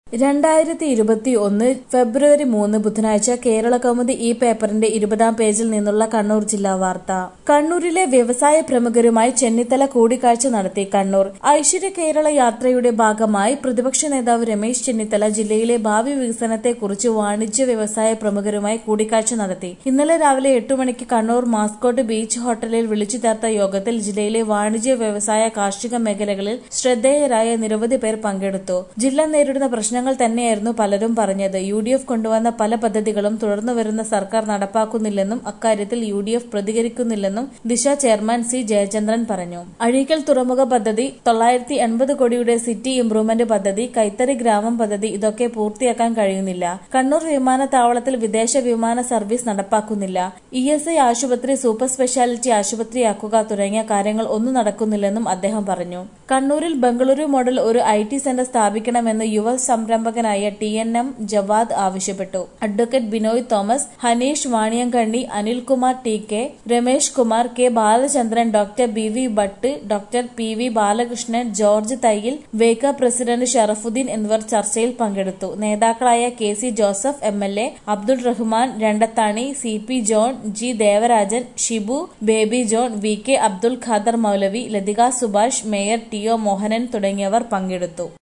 രണ്ടായിരത്തി ഇരുപത്തി ഒന്ന് ഫെബ്രുവരി മൂന്ന് ബുധനാഴ്ച കേരള കൗമുദി ഈ പേപ്പറിന്റെ ഇരുപതാം പേജിൽ നിന്നുള്ള കണ്ണൂർ ജില്ലാ വാർത്ത കണ്ണൂരിലെ വ്യവസായ പ്രമുഖരുമായി ചെന്നിത്തല കൂടിക്കാഴ്ച നടത്തി കണ്ണൂർ ഐശ്വര്യ കേരള യാത്രയുടെ ഭാഗമായി പ്രതിപക്ഷ നേതാവ് രമേശ് ചെന്നിത്തല ജില്ലയിലെ ഭാവി വികസനത്തെക്കുറിച്ച് വാണിജ്യ വ്യവസായ പ്രമുഖരുമായി കൂടിക്കാഴ്ച നടത്തി ഇന്നലെ രാവിലെ എട്ടു മണിക്ക് കണ്ണൂർ മാസ്കോട്ട് ബീച്ച് ഹോട്ടലിൽ വിളിച്ചു ചേർത്ത യോഗത്തിൽ ജില്ലയിലെ വാണിജ്യ വ്യവസായ കാർഷിക മേഖലകളിൽ ശ്രദ്ധേയരായ നിരവധി പേർ പങ്കെടുത്തു ജില്ല നേരിടുന്ന പ്രശ്നങ്ങൾ തന്നെയായിരുന്നു പലരും പറഞ്ഞത് യു ഡി എഫ് കൊണ്ടുവന്ന പല പദ്ധതികളും തുടർന്നു വരുന്ന സർക്കാർ നടപ്പാക്കുന്നില്ലെന്നും അക്കാര്യത്തിൽ യു ഡി എഫ് പ്രതികരിക്കുന്നില്ലെന്നും ദിശ ചെയർമാൻ സി ജയചന്ദ്രൻ പറഞ്ഞു അഴീക്കൽ തുറമുഖ പദ്ധതി തൊള്ളായിരത്തി എൺപത് കോടിയുടെ സിറ്റി ഇംപ്രൂവ്മെന്റ് പദ്ധതി കൈത്തറി ഗ്രാമം പദ്ധതി ഇതൊക്കെ പൂർത്തിയാക്കാൻ കഴിയുന്നില്ല കണ്ണൂർ വിമാനത്താവളത്തിൽ വിദേശ വിമാന സർവീസ് നടപ്പാക്കുന്നില്ല ഇ എസ് ഐ ആശുപത്രി സൂപ്പർ സ്പെഷ്യാലിറ്റി ആശുപത്രിയാക്കുക തുടങ്ങിയ കാര്യങ്ങൾ ഒന്നും നടക്കുന്നില്ലെന്നും അദ്ദേഹം പറഞ്ഞു കണ്ണൂരിൽ ബംഗളൂരു മോഡൽ ഒരു ഐ ടി സെന്റർ സ്ഥാപിക്കണമെന്ന് യുവ സംരംഭകനായ ടി എൻ എം ജവാദ് ആവശ്യപ്പെട്ടു advocate Binoy Thomas Haneesh Vaniyankanni Anilkumar T K Ramesh Kumar K Balachandran doctor B V Bhat doctor P V Balakrishnan George Thayyil വേക്ക പ്രസിഡന്റ് ഷറഫുദ്ദീൻ എന്നിവർ ചർച്ചയിൽ പങ്കെടുത്തു നേതാക്കളായ K C Joseph M L A Abdul Rahman Randathani C P John G Devarajan Shibu Baby John V K Abdul Khader Moulavi Lathika Subhash mayor T O Mohanan തുടങ്ങിയവർ പങ്കെടുത്തു